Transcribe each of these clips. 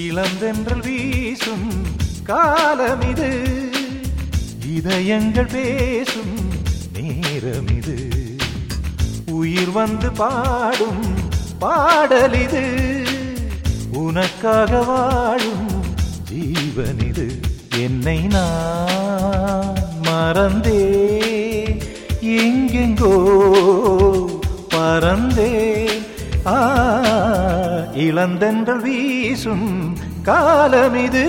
இளந்தென்றல் வீசும் காலம் இது இதயங்கள் பேசும் நேரம் இது உயிர் வந்து பாடும் பாடல் இது உனக்காக வாழும் ஜீவன் இது என்னை நான் மறந்தே எங்கெங்கோ பறந்தே ஆ இளந்தென்றல் வீசும் காலம் இது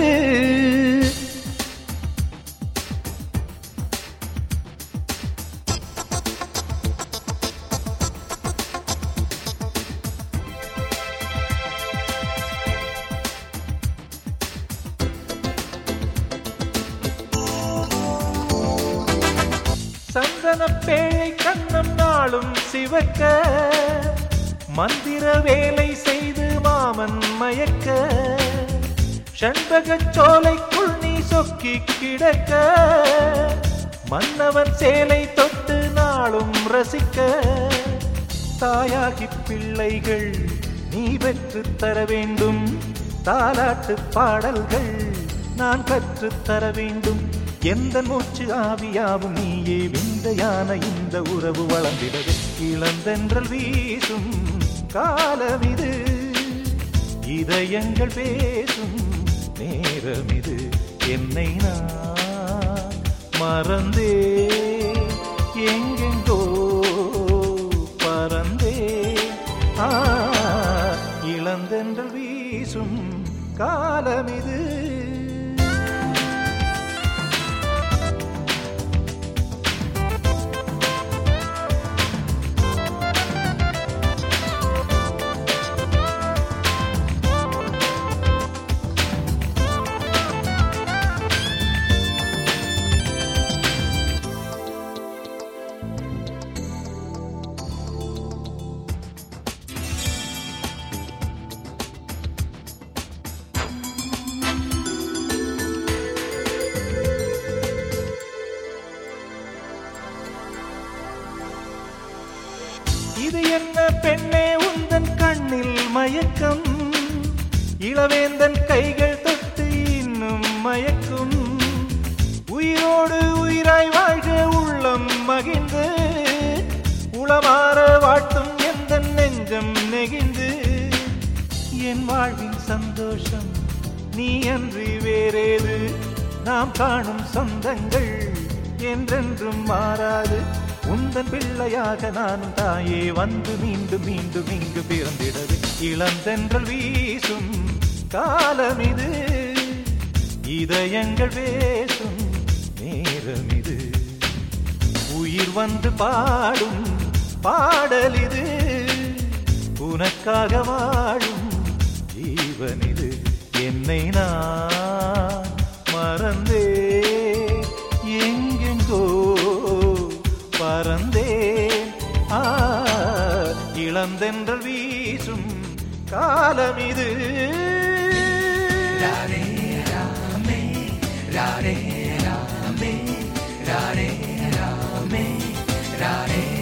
சந்தன பேழை கண்ணம் நாளும் சிவக்க மந்திர வேலை செய்து மாமன் மயக்க ஷண்பகச் சோலைக்குள் நீ சொக்கி கிடக்க மன்னவன் சேலை தொட்டு நாளும் ரசிக்க தாயாகி பிள்ளைகள் நீ பெற்றுத் தர வேண்டும் தாலாட்டு பாடல்கள் நான் கற்றுத் தர வேண்டும் எந்த மூச்சு ஆவியாவும் நீயே விந்தையான இந்த உறவு வளர்ந்திடவே இளந்தென்றல் வீசும் காலம் இது இதயங்கள் பேசும் நேரம் இது என்னை நான் மறந்தே எங்கெங்கோ பறந்தே ஆ இளந்தென்றல் வீசும் காலம் இது இது என்ன பெண்ணே உந்தன் கண்ணில் மயக்கம் இளவேந்தன் கைகள் தொட்டு இன்னும் மயக்கும் உயிரோடு உயிராய் வாழ்க உள்ளம் மகிழ்ந்து உளமாற வாழ்த்தும் எந்த நெஞ்சம் நெகிழ்ந்து என் வாழ்வின் சந்தோஷம் நீ அன்றி வேறேது நாம் காணும் சொந்தங்கள் என்றென்றும் மாறாது உந்தன் பிள்ளையாக நானும் தாயே வந்து மீண்டும் மீண்டும் இங்கு பிறந்திடது இளந்தென்றல் வீசும் காலம் இது இதயங்கள் பேசும் நேரம் இது உயிர் வந்து பாடும் பாடல் இது உனக்காக வாழும் ஜீவன் இது என்னை நான் மறந்தே எங்கெங்கோ பறந்தேன் ஆ இளந்தென்றல் வீசும் காலம் இது Rare, rame, rare, rame, rare,